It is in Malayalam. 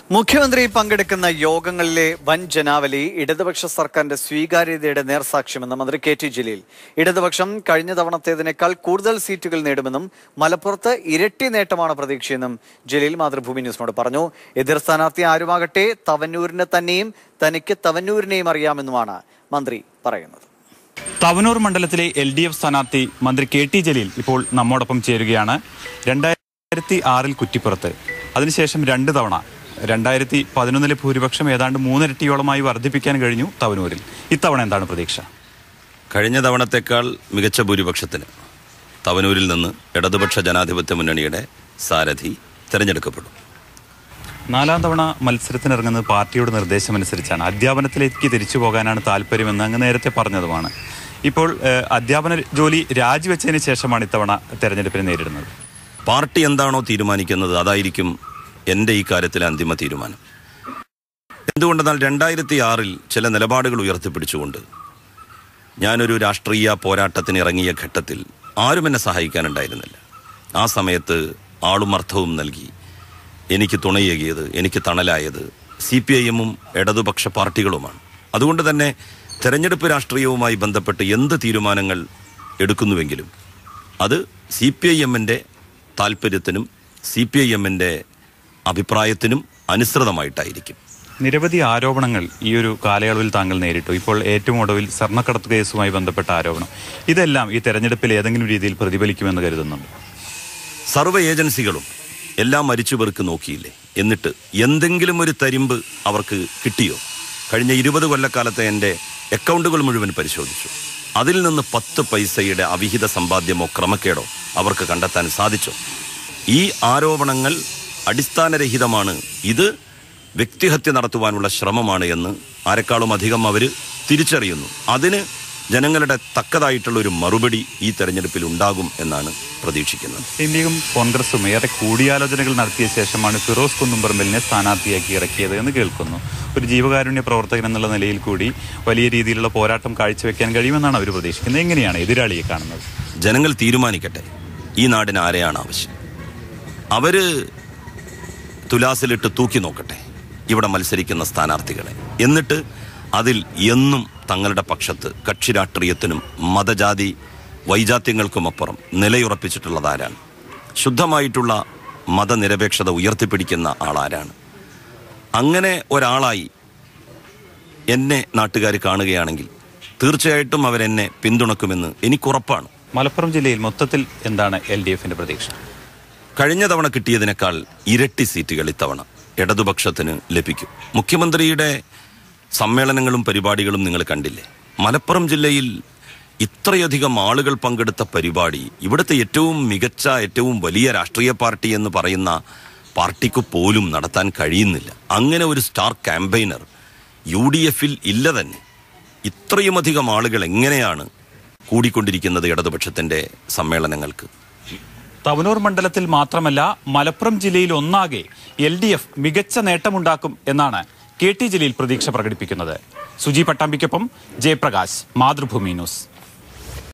മുഖ്യമന്ത്രി പങ്കെടുക്കുന്ന യോഗങ്ങളിലെ വൻ ജനാവലി ഇടതുപക്ഷ സർക്കാരിന്റെ സ്വീകാര്യതയുടെ നേർസാക്ഷ്യമെന്ന് മന്ത്രി കെ ടി ജലീൽ ഇടതുപക്ഷം കഴിഞ്ഞ തവണത്തേതിനേക്കാൾ കൂടുതൽ സീറ്റുകൾ നേടുമെന്നും മലപ്പുറത്ത് ഇരട്ടി നേട്ടമാണ് പ്രതീക്ഷയെന്നും ജലീൽ മാതൃഭൂമി ന്യൂസിനോട് പറഞ്ഞു എതിർ സ്ഥാനാർത്ഥി ആരുമാകട്ടെ തവന്നൂരിനെ തന്നെയും തനിക്ക് തവന്നൂരിനെയും അറിയാമെന്നുമാണ് മന്ത്രി പറയുന്നത് തവനൂർ മണ്ഡലത്തിലെ എൽ ഡി എഫ് സ്ഥാനാർത്ഥി മന്ത്രി കെ ടി ജലീൽ ഇപ്പോൾ നമ്മോടൊപ്പം ചേരുകയാണ് രണ്ടായിരത്തി ആറിൽ കുറ്റിപ്പുറത്ത് അതിനുശേഷം രണ്ട് തവണ രണ്ടായിരത്തി പതിനൊന്നിലെ ഭൂരിപക്ഷം ഏതാണ്ട് മൂന്നിരട്ടിയോളമായി വർദ്ധിപ്പിക്കാൻ കഴിഞ്ഞു തവനൂരിൽ ഇത്തവണ എന്താണ് പ്രതീക്ഷ കഴിഞ്ഞ തവണത്തേക്കാൾ മികച്ച ഭൂരിപക്ഷത്തിന് തവനൂരിൽ നിന്ന് ഇടതുപക്ഷ ജനാധിപത്യ മുന്നണിയുടെ സാരഥി തിരഞ്ഞെടുക്കപ്പെടും നാലാം തവണ മത്സരത്തിനിറങ്ങുന്നത് പാർട്ടിയുടെ നിർദ്ദേശമനുസരിച്ചാണ് അധ്യാപനത്തിലേക്ക് തിരിച്ചു പോകാനാണ് താല്പര്യമെന്ന് അങ്ങ് നേരത്തെ പറഞ്ഞതുമാണ് ഇപ്പോൾ ഏഹ്, അധ്യാപന ജോലി രാജിവെച്ചതിന് ശേഷമാണ് ഇത്തവണ തെരഞ്ഞെടുപ്പിനെ നേരിടുന്നത് പാർട്ടി എന്താണോ തീരുമാനിക്കുന്നത് അതായിരിക്കും എൻ്റെ ഈ കാര്യത്തിലെ അന്തിമ തീരുമാനം എന്തുകൊണ്ടെന്നാൽ രണ്ടായിരത്തി ആറിൽ ചില നിലപാടുകൾ ഉയർത്തിപ്പിടിച്ചുകൊണ്ട് ഞാനൊരു രാഷ്ട്രീയ പോരാട്ടത്തിന് ഇറങ്ങിയ ഘട്ടത്തിൽ ആരും എന്നെ സഹായിക്കാനുണ്ടായിരുന്നില്ല ആ സമയത്ത് ആളും അർത്ഥവും നൽകി എനിക്ക് തുണയേകിയത് എനിക്ക് തണലായത് സി പി ഐ എമ്മും ഇടതുപക്ഷ പാർട്ടികളുമാണ് അതുകൊണ്ട് തന്നെ തെരഞ്ഞെടുപ്പ് രാഷ്ട്രീയവുമായി ബന്ധപ്പെട്ട് എന്ത് തീരുമാനങ്ങൾ എടുക്കുന്നുവെങ്കിലും അത് സി പി ഐ എമ്മിൻ്റെ താല്പര്യത്തിനും സി പി ഐ എമ്മിൻ്റെ അഭിപ്രായത്തിനും അനുസൃതമായിട്ടായിരിക്കും നിരവധി ആരോപണങ്ങൾ ഈ ഒരു കാലയളവിൽ താങ്കൾ നേരിട്ടു ഇപ്പോൾ ഏറ്റവും ഒടുവിൽ സ്വർണ്ണക്കടത്ത് കേസുമായി ബന്ധപ്പെട്ട ആരോപണം ഇതെല്ലാം ഈ തെരഞ്ഞെടുപ്പിൽ ഏതെങ്കിലും രീതിയിൽ പ്രതിഫലിക്കുമെന്ന് കരുതുന്നുണ്ട് സർവ്വ ഏജൻസികളും എല്ലാം മരിച്ചുപെറുക്ക് നോക്കിയില്ലേ എന്നിട്ട് എന്തെങ്കിലും ഒരു തരിമ്പ് അവർക്ക് കിട്ടിയോ കഴിഞ്ഞ ഇരുപത് കൊല്ലക്കാലത്തെ എൻ്റെ അക്കൗണ്ടുകൾ മുഴുവൻ പരിശോധിച്ചു അതിൽ നിന്ന് പത്ത് പൈസയുടെ അവിഹിത സമ്പാദ്യമോ ക്രമക്കേടോ അവർക്ക് കണ്ടെത്താൻ സാധിച്ചോ ഈ ആരോപണങ്ങൾ അടിസ്ഥാനരഹിതമാണ് ഇത് വ്യക്തിഹത്യ നടത്തുവാനുള്ള ശ്രമമാണ് എന്ന് ആരെക്കാളും അധികം അവർ തിരിച്ചറിയുന്നു അതിന് ജനങ്ങളുടെ തക്കതായിട്ടുള്ള ഒരു മറുപടി ഈ തെരഞ്ഞെടുപ്പിൽ ഉണ്ടാകും എന്നാണ് പ്രതീക്ഷിക്കുന്നത് ഇന്ത്യയും കോൺഗ്രസും ഏറെ കൂടിയാലോചനകൾ നടത്തിയ ശേഷമാണ് ഫിറോസ് കുന്നുംപറമ്പലിനെ സ്ഥാനാർത്ഥിയാക്കി ഇറക്കിയത് എന്ന് കേൾക്കുന്നു ഒരു ജീവകാരുണ്യ പ്രവർത്തകൻ എന്നുള്ള നിലയിൽ കൂടി വലിയ രീതിയിലുള്ള പോരാട്ടം കാഴ്ചവെക്കാൻ കഴിയുമെന്നാണ് അവർ പ്രതീക്ഷിക്കുന്നത് എങ്ങനെയാണ് എതിരാളിയെ കാണുന്നത് ജനങ്ങൾ തീരുമാനിക്കട്ടെ ഈ നാടിന് ആരെയാണ് ആവശ്യം അവര് തുലാസിലിട്ട് തൂക്കി നോക്കട്ടെ ഇവിടെ മത്സരിക്കുന്ന സ്ഥാനാർത്ഥികളെ എന്നിട്ട് അതിൽ എന്നും തങ്ങളുടെ പക്ഷത്ത് കക്ഷി രാഷ്ട്രീയത്തിനും മതജാതി വൈജാത്യങ്ങൾക്കുമപ്പുറം നിലയുറപ്പിച്ചിട്ടുള്ളത് ആരാണ് ശുദ്ധമായിട്ടുള്ള മതനിരപേക്ഷത ഉയർത്തിപ്പിടിക്കുന്ന ആളാരാണ് അങ്ങനെ ഒരാളായി എന്നെ നാട്ടുകാർ കാണുകയാണെങ്കിൽ തീർച്ചയായിട്ടും അവരെന്നെ പിന്തുണക്കുമെന്ന് എനിക്കുറപ്പാണ് മലപ്പുറം ജില്ലയിൽ മൊത്തത്തിൽ എന്താണ് എൽ ഡി എഫിന്റെ പ്രതീക്ഷ കഴിഞ്ഞ തവണ കിട്ടിയതിനേക്കാൾ ഇരട്ടി സീറ്റുകൾ ഇത്തവണ ഇടതുപക്ഷത്തിന് ലഭിക്കും മുഖ്യമന്ത്രിയുടെ സമ്മേളനങ്ങളും പരിപാടികളും നിങ്ങൾ കണ്ടില്ലേ മലപ്പുറം ജില്ലയിൽ ഇത്രയധികം ആളുകൾ പങ്കെടുത്ത പരിപാടി ഇവിടുത്തെ ഏറ്റവും മികച്ച ഏറ്റവും വലിയ രാഷ്ട്രീയ പാർട്ടി എന്ന് പറയുന്ന പാർട്ടിക്ക് പോലും നടത്താൻ കഴിയുന്നില്ല അങ്ങനെ ഒരു സ്റ്റാർ ക്യാമ്പയിനർ യു ഡി എഫിൽ ഇല്ല തന്നെ ഇത്രയുമധികം ആളുകൾ എങ്ങനെയാണ് കൂടിക്കൊണ്ടിരിക്കുന്നത് ഇടതുപക്ഷത്തിന്റെ സമ്മേളനങ്ങൾക്ക് തവനൂർ മണ്ഡലത്തിൽ മാത്രമല്ല മലപ്പുറം ജില്ലയിൽ ഒന്നാകെ എൽ ഡി എഫ് മികച്ച നേട്ടമുണ്ടാക്കും എന്നാണ് കെ ടി ജലീൽ പ്രതീക്ഷ പ്രകടിപ്പിക്കുന്നത് സുജി പട്ടാമ്പിക്കൊപ്പം ജയപ്രകാശ് മാതൃഭൂമി ന്യൂസ്